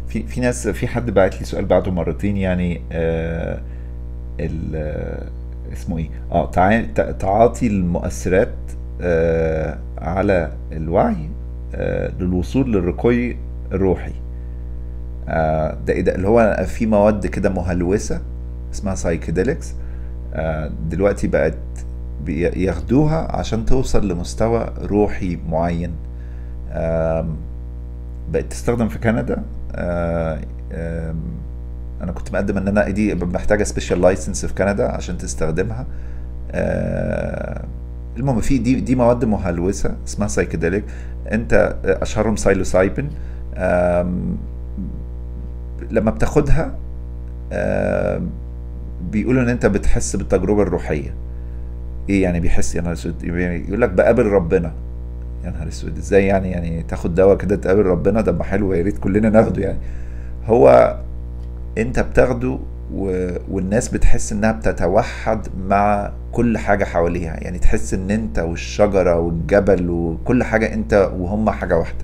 في في ناس في حد بعت لي سؤال بعده مرتين يعني آه ال آه، اسمه ايه اه تع- تع- تعاطي المؤثرات آه على الوعي آه للوصول للرقي الروحي آه ده ايه ده اللي هو في مواد كده مهلوسة اسمها سايكيديليكس آه دلوقتي بقت بي- ياخدوها عشان توصل لمستوى روحي معين آم، بقت تستخدم في كندا آه، آم، انا كنت مقدم ان انا دي محتاجه سبيشال لايسنس في كندا عشان تستخدمها آه، المهم في دي دي مواد مهلوسه اسمها سايكيديليك انت اشهرهم سايلوسايبين آم، لما بتاخدها آم، بيقولوا ان انت بتحس بالتجربه الروحيه ايه يعني بيحس يا نهار اسود يعني يقول لك بقابل ربنا يا نهار اسود ازاي يعني يعني تاخد دواء كده تقابل ربنا ده ما حلو يا ريت كلنا ناخده يعني هو انت بتاخده و... والناس بتحس انها بتتوحد مع كل حاجة حواليها يعني تحس ان انت والشجرة والجبل وكل حاجة انت وهم حاجة واحدة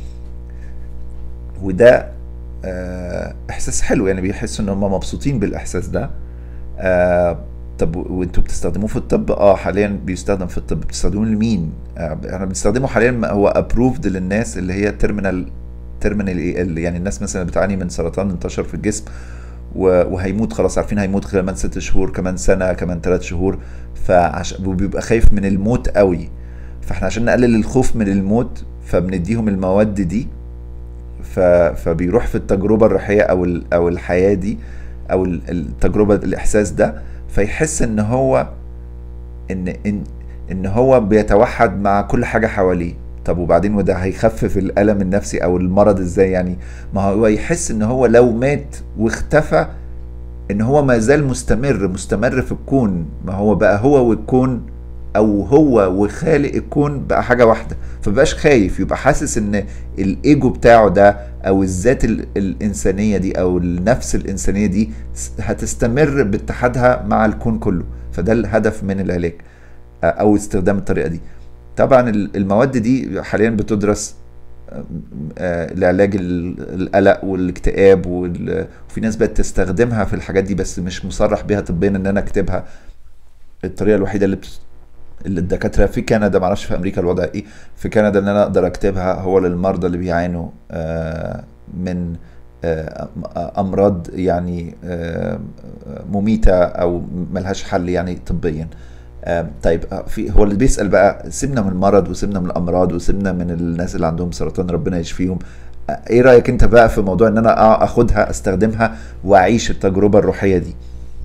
وده آه، احساس حلو يعني بيحسوا ان هم مبسوطين بالاحساس ده آه، طب وانتوا بتستخدموه في الطب اه حاليا بيستخدم في الطب بتستخدموه لمين آه، انا بنستخدمه حاليا هو ابروفد للناس اللي هي تيرمينال تيرمينال يعني الناس مثلا اللي بتعاني من سرطان انتشر في الجسم و- وهيموت خلاص عارفين هيموت كمان ست شهور كمان سنة كمان ثلاث شهور فعشان وبيبقى خايف من الموت قوي فاحنا عشان نقلل الخوف من الموت فبنديهم المواد دي ف... فبيروح في التجربة الروحية أو ال... أو الحياة دي أو ال- التجربة الإحساس ده فيحس إن هو إن إن إن هو بيتوحد مع كل حاجة حواليه طب وبعدين وده هيخفف الألم النفسي أو المرض إزاي يعني ما هو يحس إن هو لو مات واختفى إن هو ما زال مستمر مستمر في الكون ما هو بقى هو والكون او هو وخالق الكون بقى حاجه واحده فمبقاش خايف يبقى حاسس ان الايجو بتاعه ده او الذات ال- الانسانيه دي او النفس الانسانيه دي س- هتستمر باتحادها مع الكون كله فده الهدف من العلاج آه، او استخدام الطريقه دي طبعا ال- المواد دي حاليا بتدرس آه، آه، لعلاج ال- القلق والاكتئاب وال- وفي ناس بقت تستخدمها في الحاجات دي بس مش مصرح بيها طبيا ان انا اكتبها الطريقه الوحيده اللي بت... اللي الدكاتره في كندا معرفش في امريكا الوضع ايه في كندا ان انا اقدر اكتبها هو للمرضى اللي بيعانوا آه، من آه، أم- امراض يعني آه، مميته او ملهاش حل يعني طبيا آه، طيب آه، في هو اللي بيسال بقى سيبنا من المرض وسيبنا من الامراض وسيبنا من الناس اللي عندهم سرطان ربنا يشفيهم آه، ايه رايك انت بقى في موضوع ان انا آه اخدها استخدمها واعيش التجربه الروحيه دي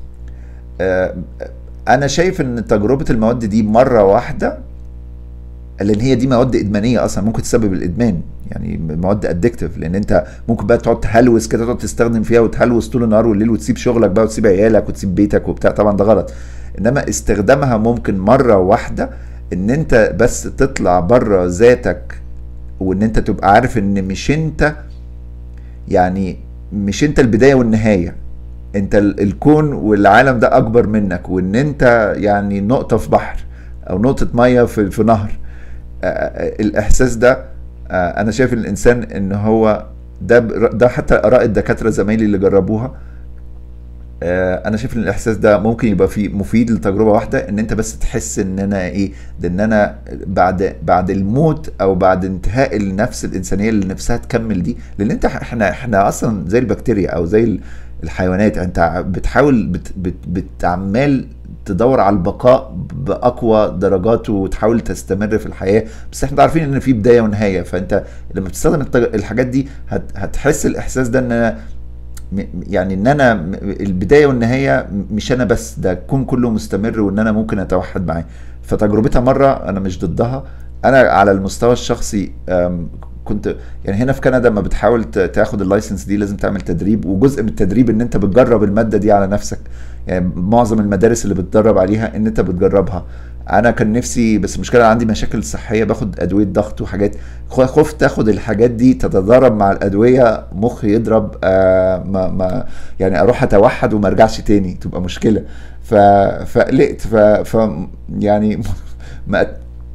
آه، انا شايف ان تجربه المواد دي مره واحده لان هي دي مواد ادمانيه اصلا ممكن تسبب الادمان يعني مواد ادكتيف لان انت ممكن بقى تقعد تهلوس كده تقعد تستخدم فيها وتهلوس طول النهار والليل وتسيب شغلك بقى وتسيب عيالك وتسيب بيتك وبتاع طبعا ده غلط انما استخدامها ممكن مره واحده ان انت بس تطلع بره ذاتك وان انت تبقى عارف ان مش انت يعني مش انت البدايه والنهايه انت ال- الكون والعالم ده اكبر منك وان انت يعني نقطه في بحر او نقطه ميه في, في نهر آه، آه، الاحساس ده آه، انا شايف الانسان ان هو ده ب- ده حتى اراء الدكاتره زمايلي اللي جربوها آه، انا شايف ان الاحساس ده ممكن يبقى فيه مفيد لتجربه واحده ان انت بس تحس ان انا ايه ده ان انا بعد بعد الموت او بعد انتهاء النفس الانسانيه اللي نفسها تكمل دي لان انت احنا احنا اصلا زي البكتيريا او زي ال- الحيوانات انت بتحاول بت بت بتعمال تدور على البقاء باقوى درجاته وتحاول تستمر في الحياه بس احنا عارفين ان في بدايه ونهايه فانت لما بتستخدم التج- الحاجات دي هت هتحس الاحساس ده ان أنا م- يعني ان انا م- البدايه والنهايه م- مش انا بس ده الكون كله مستمر وان انا ممكن اتوحد معاه فتجربتها مره انا مش ضدها انا على المستوى الشخصي أم، كنت يعني هنا في كندا لما بتحاول ت- تاخد اللايسنس دي لازم تعمل تدريب وجزء من التدريب ان انت بتجرب الماده دي على نفسك يعني معظم المدارس اللي بتدرب عليها ان انت بتجربها انا كان نفسي بس المشكله عندي مشاكل صحيه باخد ادويه ضغط وحاجات خ- خفت اخد الحاجات دي تتضارب مع الادويه مخي يضرب آه ما ما يعني اروح اتوحد وما ارجعش تاني تبقى مشكله ف فقلقت ف, ف يعني ما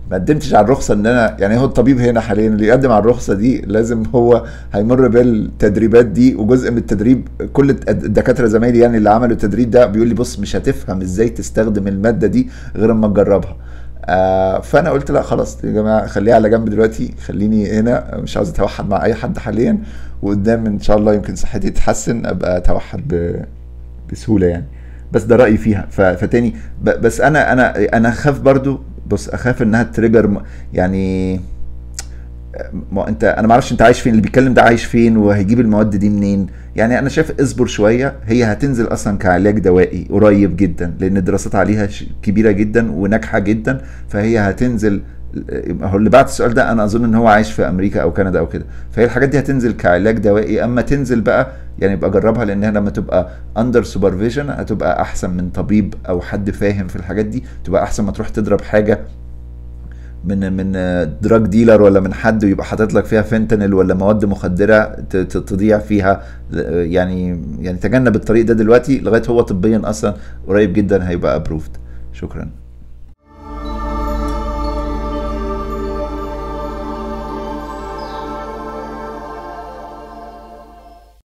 ما قدمتش على الرخصه ان انا يعني هو الطبيب هنا حاليا اللي يقدم على الرخصه دي لازم هو هيمر بالتدريبات دي وجزء من التدريب كل الدكاتره زمايلي يعني اللي عملوا التدريب ده بيقول لي بص مش هتفهم ازاي تستخدم الماده دي غير اما تجربها آه فانا قلت لا خلاص يا جماعه خليها على جنب دلوقتي خليني هنا مش عاوز اتوحد مع اي حد حاليا وقدام ان شاء الله يمكن صحتي تتحسن ابقى اتوحد بسهوله يعني بس ده رايي فيها فتاني بس انا انا انا اخاف برضو بص اخاف انها تريجر يعني ما انت انا ما اعرفش انت عايش فين اللي بيتكلم ده عايش فين وهيجيب المواد دي منين يعني انا شايف اصبر شويه هي هتنزل اصلا كعلاج دوائي قريب جدا لان الدراسات عليها كبيره جدا وناجحه جدا فهي هتنزل هو اللي بعت السؤال ده انا اظن ان هو عايش في امريكا او كندا او كده فهي الحاجات دي هتنزل كعلاج دوائي اما تنزل بقى يعني يبقى جربها لانها لما تبقى اندر سوبرفيجن هتبقى احسن من طبيب او حد فاهم في الحاجات دي تبقى احسن ما تروح تضرب حاجه من من دراج ديلر ولا من حد ويبقى حاطط لك فيها فينتانيل ولا مواد مخدره تضيع فيها يعني يعني تجنب الطريق ده دلوقتي لغايه هو طبيا اصلا قريب جدا هيبقى ابروفد شكرا